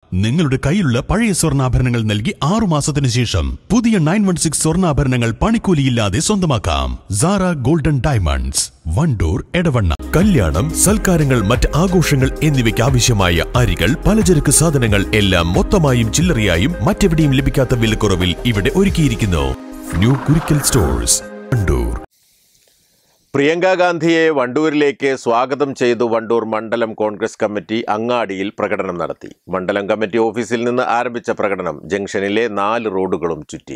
നിങ്ങളുടെ കയ്യിലുള്ള പഴയ സ്വർണ്ണാഭരണങ്ങൾ നൽകി ആറു മാസത്തിന് ശേഷം പുതിയ നയൻ വൺ സിക്സ് സ്വർണ്ണാഭരണങ്ങൾ പണിക്കൂലിയില്ലാതെ സ്വന്തമാക്കാം സാറ ഗോൾഡൻ ഡയമണ്ട്സ് വണ്ടൂർ എടവണ്ണ കല്യാണം സൽക്കാരങ്ങൾ മറ്റ് ആഘോഷങ്ങൾ എന്നിവയ്ക്ക് ആവശ്യമായ അരികൾ പലചരക്ക് സാധനങ്ങൾ എല്ലാം മൊത്തമായും ചില്ലറയായും മറ്റെവിടെയും ലഭിക്കാത്ത വിലക്കുറവിൽ ഇവിടെ ഒരുക്കിയിരിക്കുന്നു ന്യൂ കുരിക്കൽ സ്റ്റോഴ്സ് വണ്ടൂർ പ്രിയങ്ക ഗാന്ധിയെ വണ്ടൂരിലേക്ക് സ്വാഗതം ചെയ്തു വണ്ടൂർ മണ്ഡലം കോൺഗ്രസ് കമ്മിറ്റി അങ്ങാടിയിൽ പ്രകടനം നടത്തി മണ്ഡലം കമ്മിറ്റി ഓഫീസിൽ നിന്ന് ആരംഭിച്ച പ്രകടനം ജംഗ്ഷനിലെ നാല് റോഡുകളും ചുറ്റി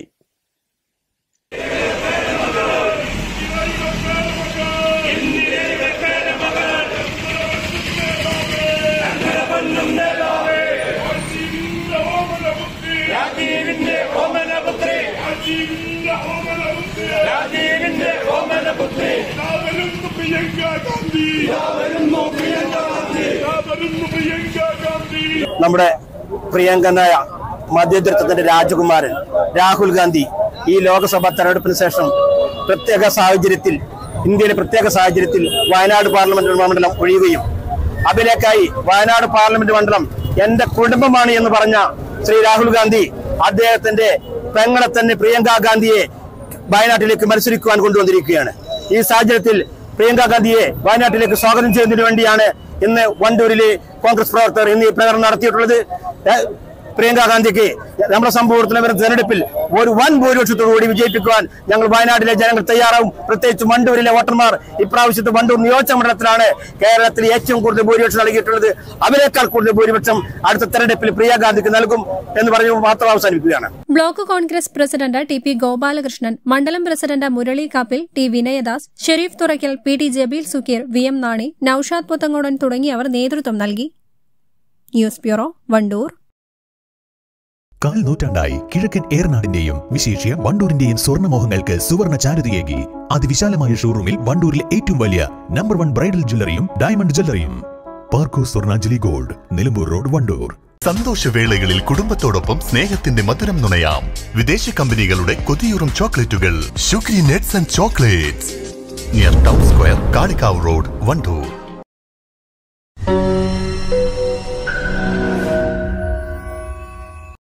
വരുന്നു പ്രിയങ്ക ഗാന്ധി വരുന്നു പ്രിയങ്ക ഗാന്ധി വരുന്നു പ്രിയങ്ക ഗാന്ധി നമ്മുടെ പ്രിയങ്കനായ മധ്യതൃത്വത്തിന്റെ രാജകുമാരൻ രാഹുൽ ഗാന്ധി ഈ ലോക്സഭാ തെരഞ്ഞെടുപ്പിന് ശേഷം പ്രത്യേക സാഹചര്യത്തിൽ ഇന്ത്യയിലെ പ്രത്യേക സാഹചര്യത്തിൽ വയനാട് പാർലമെന്റ് മണ്ഡലം ഒഴിയുകയും അതിലേക്കായി വയനാട് പാർലമെന്റ് മണ്ഡലം എന്റെ കുടുംബമാണ് എന്ന് പറഞ്ഞ ശ്രീ രാഹുൽ ഗാന്ധി അദ്ദേഹത്തിന്റെ പെങ്ങളെ തന്നെ പ്രിയങ്ക ഗാന്ധിയെ വയനാട്ടിലേക്ക് മത്സരിക്കുവാൻ കൊണ്ടുവന്നിരിക്കുകയാണ് ഈ സാഹചര്യത്തിൽ പ്രിയങ്ക ഗാന്ധിയെ വയനാട്ടിലേക്ക് സ്വാഗതം ചെയ്യുന്നതിന് വേണ്ടിയാണ് ഇന്ന് വണ്ടൂരിലെ കോൺഗ്രസ് പ്രവർത്തകർ ഇന്ന് ഈ പ്രകടനം നടത്തിയിട്ടുള്ളത് ഏഹ് പ്രിയങ്ക ഗാന്ധിക്ക് നമ്മുടെ സംഭവത്തിൽ വരുന്ന തെരഞ്ഞെടുപ്പിൽ ഒരു വൻ ഭൂരിപക്ഷത്തോടുകൂടി വിജയിപ്പിക്കുവാൻ ഞങ്ങൾ വയനാട്ടിലെ ജനങ്ങൾ തയ്യാറാവും പ്രത്യേകിച്ച് വണ്ടൂരിലെ വോട്ടർമാർ ഇപ്രാവശ്യത്തെ വണ്ടൂർ നിയോജക മണ്ഡലത്തിലാണ് കേരളത്തിൽ ഏറ്റവും കൂടുതൽ ഭൂരിപക്ഷം നൽകിയിട്ടുള്ളത് അവരെക്കാൾ കൂടുതൽ ഭൂരിപക്ഷം അടുത്ത തെരഞ്ഞെടുപ്പിൽ പ്രിയ ഗാന്ധിക്ക് നൽകും എന്ന് പറഞ്ഞു മാത്രം അവസാനിപ്പിക്കുകയാണ് block Congress president T P Gopalakrishnan മണ്ഡലം president Murali Kappil T Vinayadas Sherif Thurakkal P T Jabeel Sukkeer V M Nani Noushad Puthankodan തുടങ്ങിയവർ നേതൃത്വം നൽകി ന്യൂസ് ബ്യൂറോ വണ്ടൂർ കാൽ നൂറ്റാണ്ടായി കിഴക്കൻ ഏറനാടിന്റെയും വിശേഷ്യ വണ്ടൂരിന്റെയും സ്വർണ്ണമോഹങ്ങൾക്ക് സുവർണ ചാരുതയേകി അതിവിശാലമായ ഷോറൂമിൽ വണ്ടൂരിലെ ഏറ്റവും വലിയ നമ്പർ വൺ ബ്രൈഡൽ ജ്വല്ലറിയും ഡയമണ്ട് ജ്വല്ലറിയും പാർക്കോ സ്വർണാഞ്ജലി ഗോൾഡ് നിലമ്പൂർ റോഡ് വണ്ടൂർ സന്തോഷവേളകളിൽ കുടുംബത്തോടൊപ്പം സ്നേഹത്തിന്റെ മധുരം നുണയാം വിദേശ കമ്പനികളുടെ കൊതിയൂറും ചോക്ലേറ്റുകൾ sugary nuts and chocolates near town square Kalikavu road Wandoor